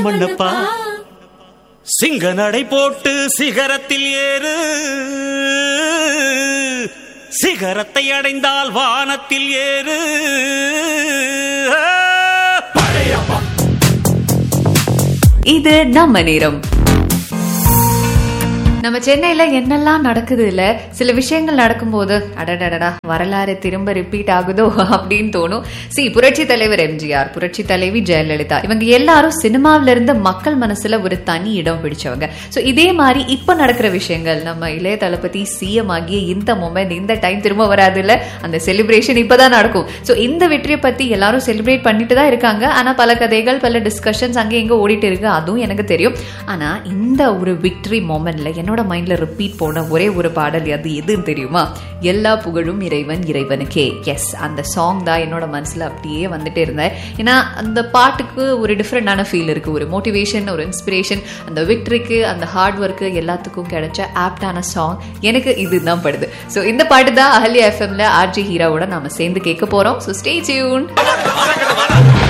மண்ணப்பா சிங்க நடை போட்டு சிகரத்தில் ஏறு சிகரத்தை அடைந்தால் வானத்தில் ஏறு இது நம்ம நேரம் நம்ம சென்னையில என்னெல்லாம் நடக்குது இல்ல சில விஷயங்கள் நடக்கும்போது அடடடடா வரலாறு திரும்ப ரிப்பீட் ஆகுதோ அப்படின்னு தோணும் சி புரட்சி தலைவர் எம்ஜிஆர் புரட்சி தலைவி ஜெயலலிதா இவங்க எல்லாரும் சினிமாவில இருந்து மக்கள் மனசுல ஒரு தனி இடம் பிடிச்சவங்க சோ இதே மாதிரி இப்ப நடக்கிற விஷயங்கள் நம்ம இளைய தளபதி சிஎம் ஆகிய இந்த மொமெண்ட் இந்த டைம் திரும்ப வராது இல்ல அந்த செலிப்ரேஷன் இப்பதான் நடக்கும் சோ இந்த வெற்றியை பத்தி எல்லாரும் செலிப்ரேட் பண்ணிட்டு தான் இருக்காங்க ஆனா பல கதைகள் பல டிஸ்கஷன்ஸ் அங்கே எங்க ஓடிட்டு இருக்கு அதுவும் எனக்கு தெரியும் ஆனா இந்த ஒரு விக்டரி மொமெண்ட்ல என்னோட மைண்ட்ல ரிப்பீட் போன ஒரே ஒரு பாடல் அது எதுன்னு தெரியுமா எல்லா புகழும் இறைவன் இறைவனுக்கே எஸ் அந்த சாங் தான் என்னோட மனசுல அப்படியே வந்துட்டே இருந்தேன் ஏன்னா அந்த பாட்டுக்கு ஒரு டிஃப்ரெண்டான ஃபீல் இருக்கு ஒரு மோட்டிவேஷன் ஒரு இன்ஸ்பிரேஷன் அந்த விக்டரிக்கு அந்த ஹார்ட் ஒர்க்கு எல்லாத்துக்கும் கிடைச்ச ஆப்டான சாங் எனக்கு இதுதான் படுது ஸோ இந்த பாட்டு தான் அஹல்யா எஃப்எம்ல ஆர்ஜி ஹீராவோட நாம சேர்ந்து கேட்க போறோம் ஸோ ஸ்டே டியூன்